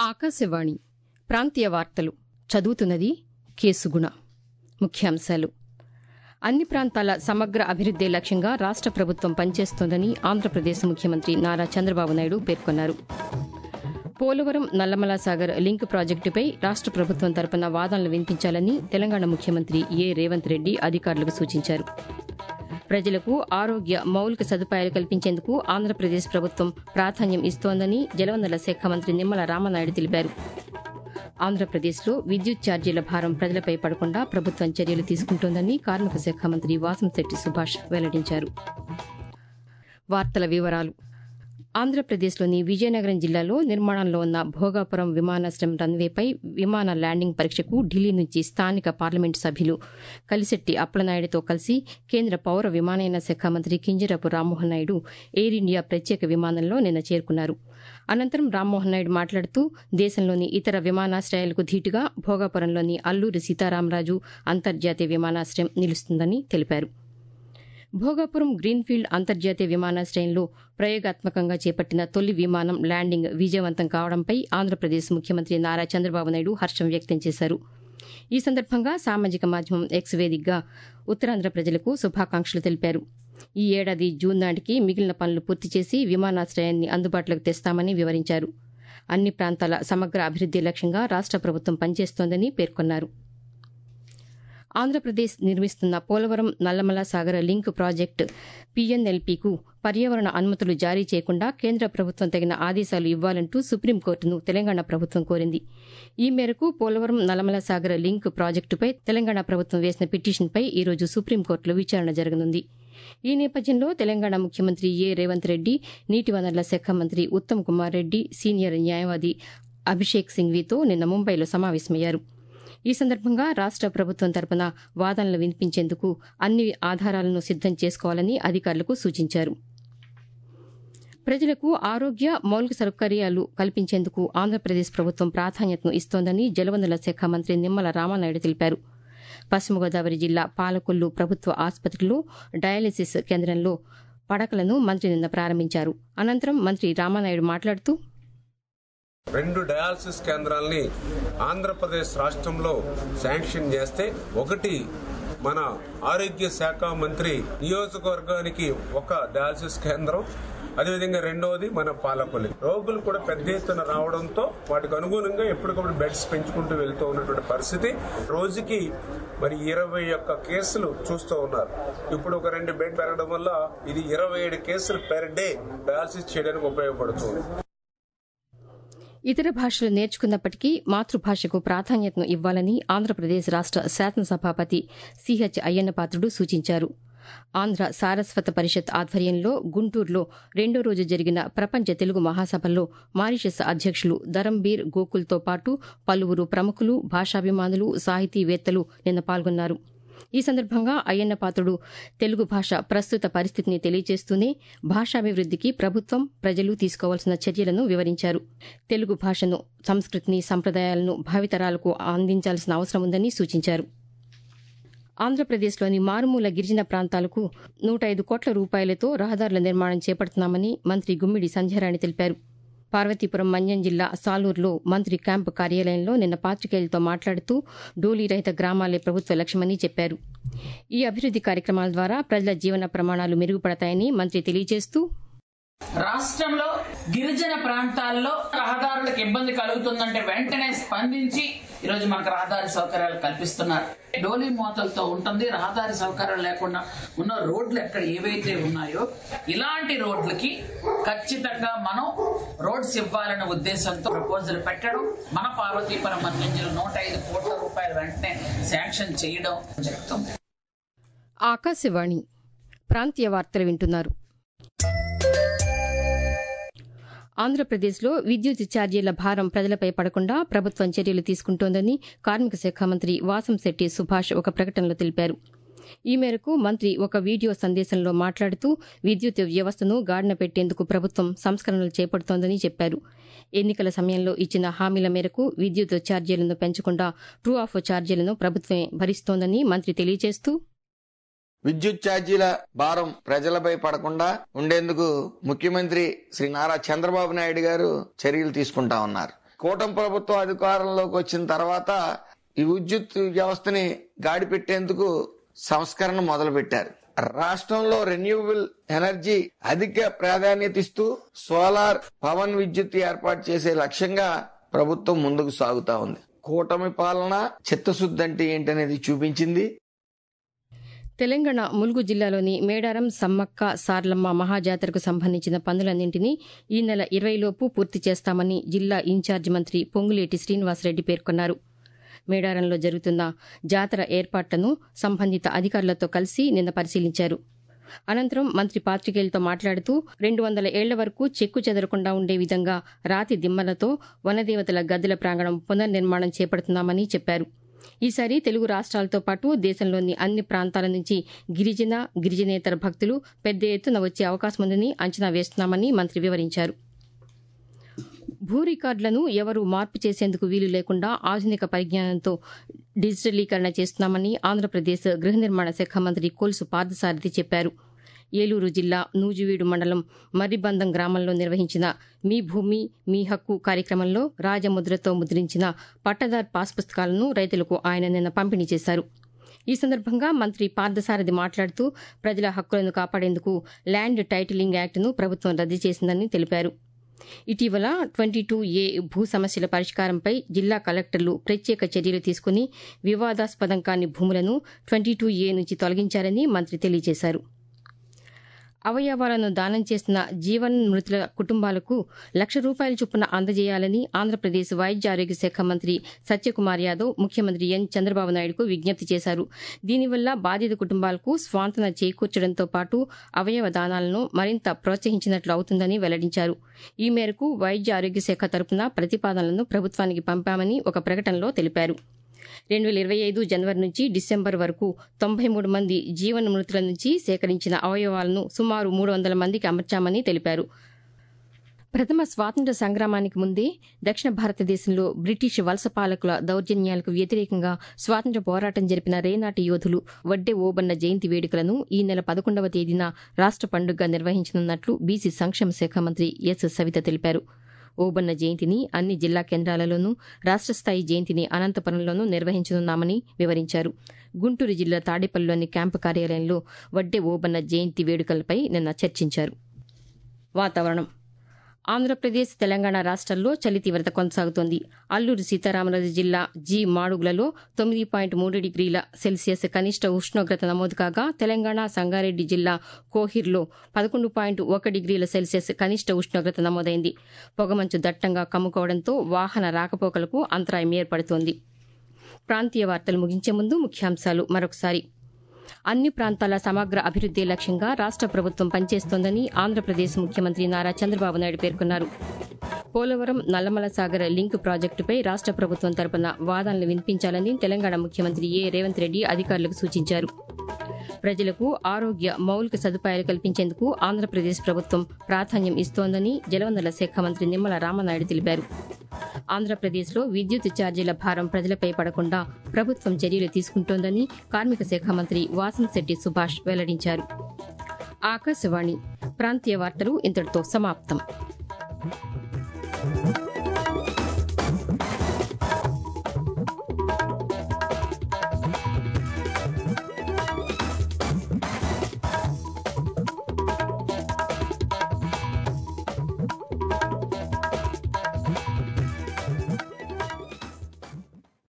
ఆకాశవాణి ప్రాంతీయ వార్తలు చదువుతున్నది కేసుగుణ ముఖ్యాంశాలు అన్ని ప్రాంతాల సమగ్ర అభివృద్దే లక్ష్యంగా రాష్ట ప్రభుత్వం పనిచేస్తోందని ఆంధ్రప్రదేశ్ ముఖ్యమంత్రి నారా చంద్రబాబు నాయుడు పేర్కొన్నారు పోలవరం నల్లమల సాగర్ లింక్ ప్రాజెక్టుపై రాష్ట ప్రభుత్వం తరపున వాదనలు వినిపించాలని తెలంగాణ ముఖ్యమంత్రి ఏ రేవంత్ రెడ్డి అధికారులకు సూచించారు ప్రజలకు ఆరోగ్య మౌలిక సదుపాయాలు కల్పించేందుకు ఆంధ్రప్రదేశ్ ప్రభుత్వం ప్రాధాన్యం ఇస్తోందని జలవనరుల శాఖ మంత్రి నిమ్మల రామనాయుడు తెలిపారు ఆంధ్రప్రదేశ్లో విద్యుత్ ఛార్జీల భారం ప్రజలపై పడకుండా ప్రభుత్వం చర్యలు తీసుకుంటోందని కార్మిక శాఖ మంత్రి వాసంశెట్టి సుభాష్ వెల్లడించారు వార్తల వివరాలు ఆంధ్రప్రదేశ్లోని విజయనగరం జిల్లాలో నిర్మాణంలో ఉన్న భోగాపురం విమానాశ్రయం రన్వేపై విమాన ల్యాండింగ్ పరీక్షకు ఢిల్లీ నుంచి స్థానిక పార్లమెంటు సభ్యులు కలిశెట్టి అప్పలనాయుడుతో కలిసి కేంద్ర పౌర విమానయాన శాఖ మంత్రి కింజరపు రామ్మోహన్ నాయుడు ఎయిర్ ఇండియా ప్రత్యేక విమానంలో నిన్న చేరుకున్నారు అనంతరం రామ్మోహన్ నాయుడు మాట్లాడుతూ దేశంలోని ఇతర విమానాశ్రయాలకు ధీటుగా భోగాపురంలోని అల్లూరి సీతారామరాజు అంతర్జాతీయ విమానాశ్రయం నిలుస్తుందని తెలిపారు భోగాపురం గ్రీన్ఫీల్డ్ అంతర్జాతీయ విమానాశ్రయంలో ప్రయోగాత్మకంగా చేపట్టిన తొలి విమానం ల్యాండింగ్ విజయవంతం కావడంపై ఆంధ్రప్రదేశ్ ముఖ్యమంత్రి నారా చంద్రబాబు నాయుడు హర్షం వ్యక్తం చేశారు ఈ సందర్భంగా సామాజిక మాధ్యమం ఎక్స్ వేదికగా ఉత్తరాంధ్ర ప్రజలకు శుభాకాంక్షలు తెలిపారు ఈ ఏడాది జూన్ నాటికి మిగిలిన పనులు పూర్తి చేసి విమానాశ్రయాన్ని అందుబాటులోకి తెస్తామని వివరించారు అన్ని ప్రాంతాల సమగ్ర అభివృద్ది లక్ష్యంగా రాష్ట ప్రభుత్వం పనిచేస్తోందని పేర్కొన్నారు ఆంధ్రప్రదేశ్ నిర్మిస్తున్న పోలవరం నల్లమల సాగర లింక్ ప్రాజెక్టు పీఎన్ఎల్పీకు పర్యావరణ అనుమతులు జారీ చేయకుండా కేంద్ర ప్రభుత్వం తగిన ఆదేశాలు ఇవ్వాలంటూ సుప్రీంకోర్టును తెలంగాణ ప్రభుత్వం కోరింది ఈ మేరకు పోలవరం నల్లమల సాగర లింక్ ప్రాజెక్టుపై తెలంగాణ ప్రభుత్వం వేసిన పిటిషన్పై ఈరోజు సుప్రీంకోర్టులో విచారణ జరగనుంది ఈ నేపథ్యంలో తెలంగాణ ముఖ్యమంత్రి ఏ రేవంత్ రెడ్డి నీటి వనరుల శాఖ మంత్రి ఉత్తమ్ కుమార్ రెడ్డి సీనియర్ న్యాయవాది అభిషేక్ సింఘ్వీతో నిన్న ముంబైలో సమావేశమయ్యారు ఈ సందర్భంగా రాష్ట ప్రభుత్వం తరపున వాదనలు వినిపించేందుకు అన్ని ఆధారాలను సిద్దం చేసుకోవాలని అధికారులకు సూచించారు ప్రజలకు ఆరోగ్య మౌలిక సౌకర్యాలు కల్పించేందుకు ఆంధ్రప్రదేశ్ ప్రభుత్వం ప్రాధాన్యతను ఇస్తోందని జలవనరుల శాఖ మంత్రి నిమ్మల రామానాయుడు తెలిపారు పశ్చిమ గోదావరి జిల్లా పాలకొల్లు ప్రభుత్వ ఆసుపత్రిలో డయాలసిస్ కేంద్రంలో పడకలను మంత్రి నిన్న ప్రారంభించారు అనంతరం మంత్రి రామానాయుడు మాట్లాడుతూ రెండు డయాలసిస్ కేంద్రాల్ని ఆంధ్రప్రదేశ్ రాష్ట్రంలో శాంక్షన్ చేస్తే ఒకటి మన ఆరోగ్య శాఖ మంత్రి నియోజకవర్గానికి ఒక డయాలసిస్ కేంద్రం అదేవిధంగా రెండవది మన పాలకొల్లి రోగులు కూడా పెద్ద ఎత్తున రావడంతో వాటికి అనుగుణంగా ఎప్పటికప్పుడు బెడ్స్ పెంచుకుంటూ వెళ్తూ ఉన్నటువంటి పరిస్థితి రోజుకి మరి ఇరవై ఒక్క కేసులు చూస్తూ ఉన్నారు ఇప్పుడు ఒక రెండు బెడ్ పెరగడం వల్ల ఇది ఇరవై ఏడు కేసులు పెర్ డే డయాలసిస్ చేయడానికి ఉపయోగపడుతుంది ఇతర భాషలు నేర్చుకున్నప్పటికీ మాతృభాషకు ప్రాధాన్యతను ఇవ్వాలని ఆంధ్రప్రదేశ్ రాష్ట శాసనసభాపతి సిహెచ్ అయ్యన్నపాత్రుడు సూచించారు ఆంధ్ర సారస్వత పరిషత్ ఆధ్వర్యంలో గుంటూరులో రెండో రోజు జరిగిన ప్రపంచ తెలుగు మహాసభల్లో మారిషస్ అధ్యక్షులు ధరంబీర్ గోకుల్తో పాటు పలువురు ప్రముఖులు భాషాభిమానులు సాహితీవేత్తలు నిన్న పాల్గొన్నారు ఈ సందర్భంగా అయ్యన్నపాత్రుడు తెలుగు భాష ప్రస్తుత పరిస్థితిని తెలియజేస్తూనే భాషాభివృద్దికి ప్రభుత్వం ప్రజలు తీసుకోవాల్సిన చర్యలను వివరించారు తెలుగు భాషను సంస్కృతిని సంప్రదాయాలను భావితరాలకు అందించాల్సిన అవసరం ఉందని సూచించారు ఆంధ్రప్రదేశ్లోని మారుమూల గిరిజన ప్రాంతాలకు నూట ఐదు కోట్ల రూపాయలతో రహదారుల నిర్మాణం చేపడుతున్నామని మంత్రి గుమ్మిడి సంధ్యారాణి తెలిపారు పార్వతీపురం మన్యం జిల్లా సాలూరులో మంత్రి క్యాంపు కార్యాలయంలో నిన్న పాతికేయులతో మాట్లాడుతూ డోలీ రహిత గ్రామాలే ప్రభుత్వ లక్ష్యమని చెప్పారు ఈ అభివృద్ది కార్యక్రమాల ద్వారా ప్రజల జీవన ప్రమాణాలు మెరుగుపడతాయని మంత్రి తెలియజేస్తూ రాష్ట్రంలో గిరిజన ప్రాంతాల్లో రహదారులకు ఇబ్బంది కలుగుతుందంటే వెంటనే స్పందించి ఈరోజు మనకు రహదారి సౌకర్యాలు కల్పిస్తున్నారు డోలీ మోతలతో ఉంటుంది రహదారి సౌకర్యాలు లేకుండా ఉన్న రోడ్లు ఎక్కడ ఏవైతే ఉన్నాయో ఇలాంటి రోడ్లకి ఖచ్చితంగా మనం రోడ్స్ ఇవ్వాలనే ఉద్దేశంతో ప్రపోజల్ పెట్టడం మన పార్వతీపురం మధ్యంజలు నూట ఐదు కోట్ల రూపాయలు వెంటనే శాంక్షన్ చేయడం జరుగుతుంది ఆకాశవాణి ప్రాంతీయ వార్తలు వింటున్నారు ఆంధ్రప్రదేశ్లో విద్యుత్ ఛార్జీల భారం ప్రజలపై పడకుండా ప్రభుత్వం చర్యలు తీసుకుంటోందని కార్మిక శాఖ మంత్రి వాసంశెట్టి సుభాష్ ఒక ప్రకటనలో తెలిపారు ఈ మేరకు మంత్రి ఒక వీడియో సందేశంలో మాట్లాడుతూ విద్యుత్ వ్యవస్థను గాడిన పెట్టేందుకు ప్రభుత్వం సంస్కరణలు చేపడుతోందని చెప్పారు ఎన్నికల సమయంలో ఇచ్చిన హామీల మేరకు విద్యుత్ ఛార్జీలను పెంచకుండా ట్రూ ఆఫ్ ఛార్జీలను ప్రభుత్వమే భరిస్తోందని మంత్రి తెలియజేస్తూ విద్యుత్ ఛార్జీల భారం ప్రజలపై పడకుండా ఉండేందుకు ముఖ్యమంత్రి శ్రీ నారా చంద్రబాబు నాయుడు గారు చర్యలు తీసుకుంటా ఉన్నారు కూటమి ప్రభుత్వం అధికారంలోకి వచ్చిన తర్వాత ఈ విద్యుత్ వ్యవస్థని గాడి పెట్టేందుకు సంస్కరణ మొదలు పెట్టారు రాష్ట్రంలో రెన్యూవబుల్ ఎనర్జీ అధిక ప్రాధాన్యత ఇస్తూ సోలార్ పవన్ విద్యుత్ ఏర్పాటు చేసే లక్ష్యంగా ప్రభుత్వం ముందుకు సాగుతా ఉంది కూటమి పాలన చిత్తశుద్ధి అంటే ఏంటనేది చూపించింది తెలంగాణ ములుగు జిల్లాలోని మేడారం సమ్మక్క సార్లమ్మ మహాజాతరకు సంబంధించిన పనులన్నింటినీ ఈ నెల ఇరవైలోపు పూర్తి చేస్తామని జిల్లా ఇన్ఛార్జి మంత్రి పొంగులేటి శ్రీనివాసరెడ్డి పేర్కొన్నారు మేడారంలో జరుగుతున్న జాతర ఏర్పాట్లను సంబంధిత అధికారులతో కలిసి నిన్న పరిశీలించారు అనంతరం మంత్రి పాత్రికేయులతో మాట్లాడుతూ రెండు వందల ఏళ్ల వరకు చెక్కు చెదరకుండా ఉండే విధంగా రాతి దిమ్మలతో వనదేవతల గద్దెల ప్రాంగణం పునర్నిర్మాణం చేపడుతున్నామని చెప్పారు ఈసారి తెలుగు రాష్ట్రాలతో పాటు దేశంలోని అన్ని ప్రాంతాల నుంచి గిరిజన గిరిజనేతర భక్తులు పెద్ద ఎత్తున వచ్చే అవకాశం ఉందని అంచనా వేస్తున్నామని మంత్రి వివరించారు భూ రికార్డులను ఎవరూ మార్పు చేసేందుకు వీలు లేకుండా ఆధునిక పరిజ్ఞానంతో డిజిటలీకరణ చేస్తున్నామని ఆంధ్రప్రదేశ్ గృహ నిర్మాణ శాఖ మంత్రి కొలుసు పార్థసారథి చెప్పారు ఏలూరు జిల్లా నూజివీడు మండలం మర్రిబందం గ్రామంలో నిర్వహించిన మీ భూమి మీ హక్కు కార్యక్రమంలో రాజముద్రతో ముద్రించిన పట్టదార్ పాస్ పుస్తకాలను రైతులకు ఆయన నిన్న పంపిణీ చేశారు ఈ సందర్భంగా మంత్రి పార్థసారథి మాట్లాడుతూ ప్రజల హక్కులను కాపాడేందుకు ల్యాండ్ టైటిలింగ్ యాక్టును ప్రభుత్వం రద్దు చేసిందని తెలిపారు ఇటీవల ట్వంటీ టూ ఏ భూ సమస్యల పరిష్కారంపై జిల్లా కలెక్టర్లు ప్రత్యేక చర్యలు తీసుకుని వివాదాస్పదం కాని భూములను ట్వంటీ టూ ఏ నుంచి తొలగించారని మంత్రి తెలియజేశారు అవయవాలను దానం చేసిన జీవన్ మృతుల కుటుంబాలకు లక్ష రూపాయల చొప్పున అందజేయాలని ఆంధ్రప్రదేశ్ వైద్య ఆరోగ్య శాఖ మంత్రి సత్యకుమార్ యాదవ్ ముఖ్యమంత్రి ఎన్ చంద్రబాబు నాయుడుకు విజ్ఞప్తి చేశారు దీనివల్ల బాధిత కుటుంబాలకు స్వాంతన చేకూర్చడంతో పాటు అవయవ దానాలను మరింత ప్రోత్సహించినట్లు అవుతుందని వెల్లడించారు ఈ మేరకు వైద్య ఆరోగ్య శాఖ తరపున ప్రతిపాదనలను ప్రభుత్వానికి పంపామని ఒక ప్రకటనలో తెలిపారు రెండు వేల ఇరవై ఐదు జనవరి నుంచి డిసెంబర్ వరకు తొంభై మూడు మంది జీవన మృతుల నుంచి సేకరించిన అవయవాలను సుమారు మూడు వందల మందికి అమర్చామని తెలిపారు ప్రథమ స్వాతంత్ర సంగ్రామానికి ముందే దక్షిణ భారతదేశంలో బ్రిటిష్ వలస పాలకుల దౌర్జన్యాలకు వ్యతిరేకంగా స్వాతంత్ర పోరాటం జరిపిన రేనాటి యోధులు వడ్డె ఓబన్న జయంతి వేడుకలను ఈ నెల పదకొండవ తేదీన రాష్ట పండుగగా నిర్వహించనున్నట్లు బీసీ సంక్షేమ శాఖ మంత్రి ఎస్ సవిత తెలిపారు ఓబన్న జయంతిని అన్ని జిల్లా కేంద్రాలలోనూ రాష్ట స్థాయి జయంతిని అనంతపురంలోనూ నిర్వహించనున్నామని వివరించారు గుంటూరు జిల్లా తాడేపల్లిలోని క్యాంపు కార్యాలయంలో వడ్డె ఓబన్న జయంతి వేడుకలపై నిన్న చర్చించారు వాతావరణం ఆంధ్రప్రదేశ్ తెలంగాణ రాష్ట్రాల్లో చలి తీవ్రత కొనసాగుతోంది అల్లూరు సీతారామరాజు జిల్లా జి మాడుగులలో తొమ్మిది పాయింట్ మూడు డిగ్రీల సెల్సియస్ కనిష్ట ఉష్ణోగ్రత నమోదు కాగా తెలంగాణ సంగారెడ్డి జిల్లా కోహిర్లో పదకొండు పాయింట్ ఒక డిగ్రీల సెల్సియస్ కనిష్ట ఉష్ణోగ్రత నమోదైంది పొగమంచు దట్టంగా కమ్ముకోవడంతో వాహన రాకపోకలకు అంతరాయం ఏర్పడుతోంది ప్రాంతీయ వార్తలు ముగించే ముందు ముఖ్యాంశాలు మరొకసారి అన్ని ప్రాంతాల సమగ్ర అభివృద్దే లక్ష్యంగా రాష్ట ప్రభుత్వం పనిచేస్తోందని ఆంధ్రప్రదేశ్ ముఖ్యమంత్రి నారా చంద్రబాబు నాయుడు పేర్కొన్నారు పోలవరం నల్లమల సాగర్ లింక్ ప్రాజెక్టుపై రాష్ట ప్రభుత్వం తరపున వాదనలు వినిపించాలని తెలంగాణ ముఖ్యమంత్రి ఏ రేవంత్ రెడ్డి అధికారులకు సూచించారు ప్రజలకు ఆరోగ్య మౌలిక సదుపాయాలు కల్పించేందుకు ఆంధ్రప్రదేశ్ ప్రభుత్వం ప్రాధాన్యం ఇస్తోందని జలవనరుల శాఖ మంత్రి నిమ్మల రామనాయుడు తెలిపారు ఆంధ్రప్రదేశ్లో విద్యుత్ ఛార్జీల భారం ప్రజలపై పడకుండా ప్రభుత్వం చర్యలు తీసుకుంటోందని కార్మిక శాఖ మంత్రి వాసంశెట్టి సుభాష్ వెల్లడించారు ఆకాశవాణి ప్రాంతీయ వార్తలు ఇంతటితో సమాప్తం